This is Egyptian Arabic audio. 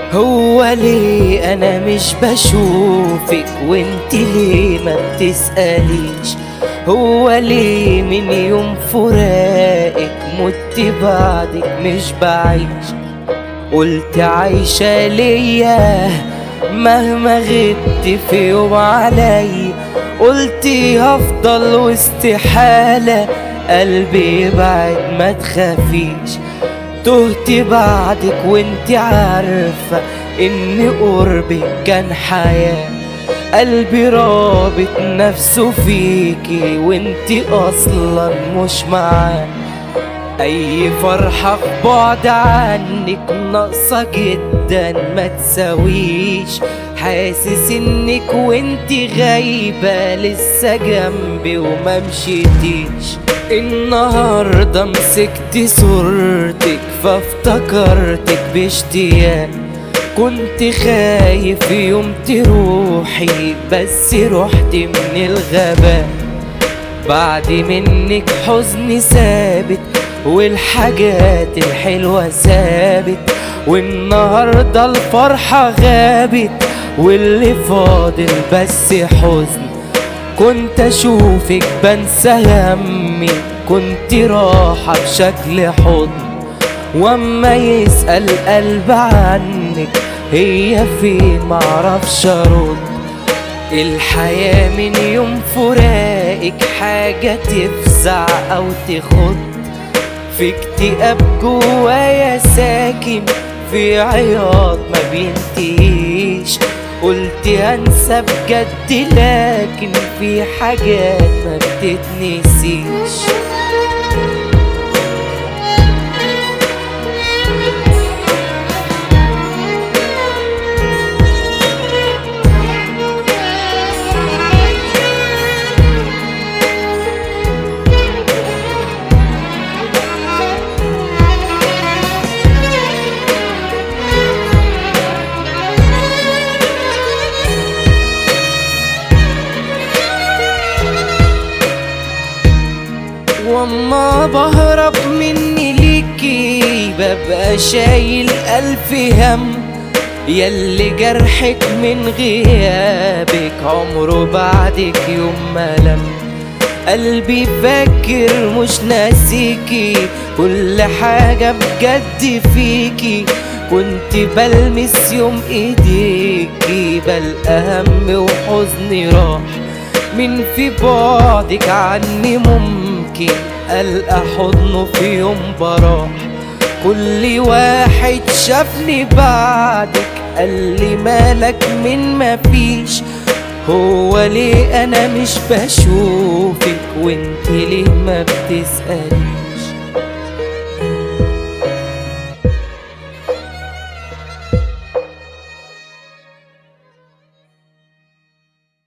هو ليه انا مش بشوفك وانت ليه ما بتسأليش هو ليه من يوم فراقك مت بعدك مش بعيش قلت عايشة ليا مهما غبت في يوم علي قلت هفضل واستحالة قلبي يبعد ما تخافيش تهت بعدك وانت عارفة ان قربك كان حياة قلبي رابط نفسه فيكي وانت اصلا مش معاه اي فرحة في بعد عنك ناقصة جدا ما تساويش حاسس انك وانت غايبة لسه جنبي وما مشيتيش النهاردة مسكت صورتك فافتكرتك باشتياق كنت خايف يوم تروحي بس رحت من الغباء بعد منك حزني ثابت والحاجات الحلوة ثابت والنهاردة الفرحة غابت واللي فاضل بس حزن كنت اشوفك بنسى همي كنت راحة بشكل حضن واما يسأل قلب عنك هي فين معرفش ارد الحياة من يوم فراقك حاجة تفزع او تخض في اكتئاب جوايا ساكن في عياط ما بينتهيش قلت هنسى بجد لكن في حاجات ما بتتنسيش واما بهرب مني ليكي ببقى شايل ألف هم ياللي جرحك من غيابك عمره بعدك يوم ما لم قلبي فاكر مش ناسيكي كل حاجة بجد فيكي كنت بلمس يوم ايديكي بل اهم وحزني راح من في بعدك عني ممكن ألقى حضنه في يوم براح كل واحد شافني بعدك قال لي مالك من مفيش هو ليه انا مش بشوفك وانت ليه ما بتسألي